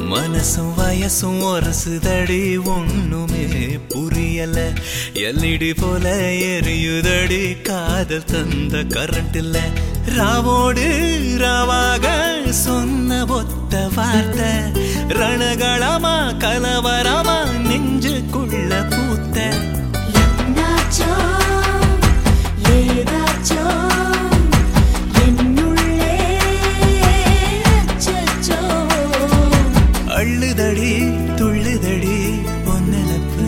மனசும் வயசும் ஒரசுதடி ஒண்ணுமே புரியல எல்இடி போல எரியுதடி காதல் தந்த கரண்ட் இல்ல ராவோடு ராவாக சொன்ன ஒத்த வார்த்தை ரணகளமா கலவரமா நெஞ்சுக்குள்ள பூத்த என்னாச்சோ ஏதாச்சோ என்னுள்ளே அச்சச்சோ அள்ளுதடி துள்ளுதடி பொன்னலப்பு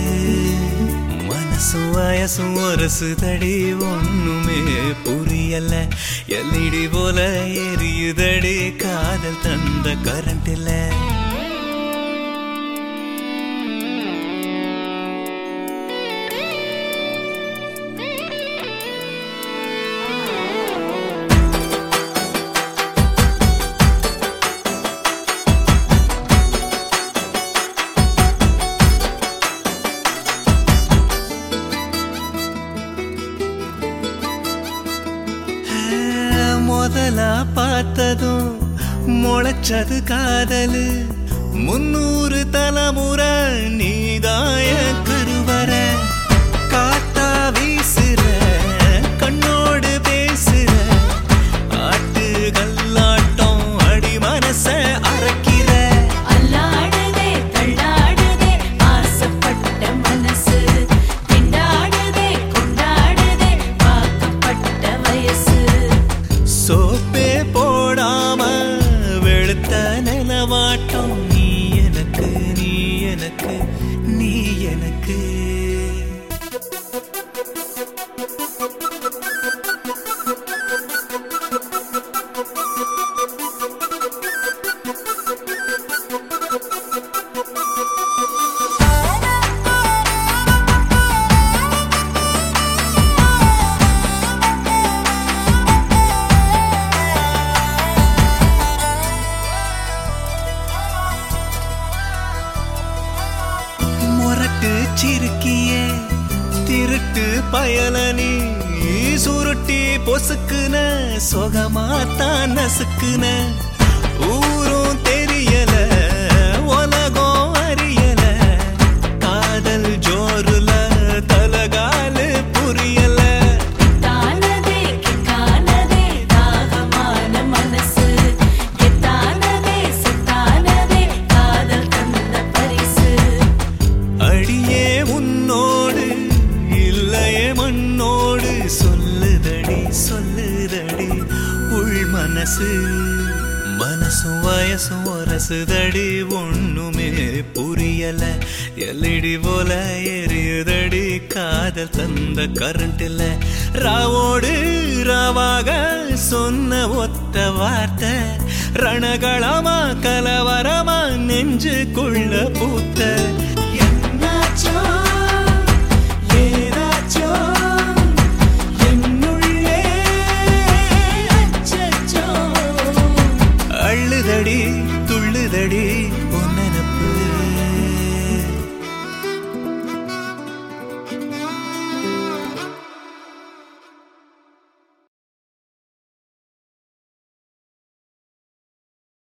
மனசும் வயசும் ஒரசுதடி ஒண்ணுமே புரியல எல்இடி போல எரியுதடி காதல் தந்த கரண்ட் இல்ல முதலா பார்த்ததும் முளைச்சது காதலு முன்னூறு தலைமுறை நீதாய கருவற காத்தா வீசுற கண்ணோடு பேசுற ஆட்டு கல்லாட்டம் அடி மனச அரைக்கிற அல்லாடுதே தள்ளாடுதே ஆசைப்பட்ட மனசு திண்டாடுதே கொண்டாடுதே வாக்கப்பட்ட வயசு சோப்பே போடாம வெளுத்த நிலவாட்டம் நீ எனக்கு நீ எனக்கு நீ எனக்கு முரட்டு சிறுக்கியே திருட்டு பயலனி சுருட்டி பொசுக்குன சொகமாத்தான் நசுக்குன ஊரும் தெரியல உலகம் அறியல காதல் ஜோருல தலகாலு புரியல தானதே கிட்டானதே தாகமான மனசு கெட்டானதே சித்தானதே காதல் தந்த பரிசு அடியே உன்னோடு இல்லையே மண்ணோடு சொல்லுதடி சொல்லுதடி உள் மனசு மனசும் வயசும் ஒரசுதடி ஒண்ணுமே புரியல எல்இடி போல எரியுதடி காதல் தந்த கரண்ட் இல்ல ராவோடு ராவாக சொன்ன ஒத்த வார்த்தை ரணகளமா கலவரமா நெஞ்சுக்குள்ள பூத்த என்னாச்சோ ஏதாச்சோ என்னுள்ளே அச்சச்சோ அள்ளுதடி துள்ளுதடி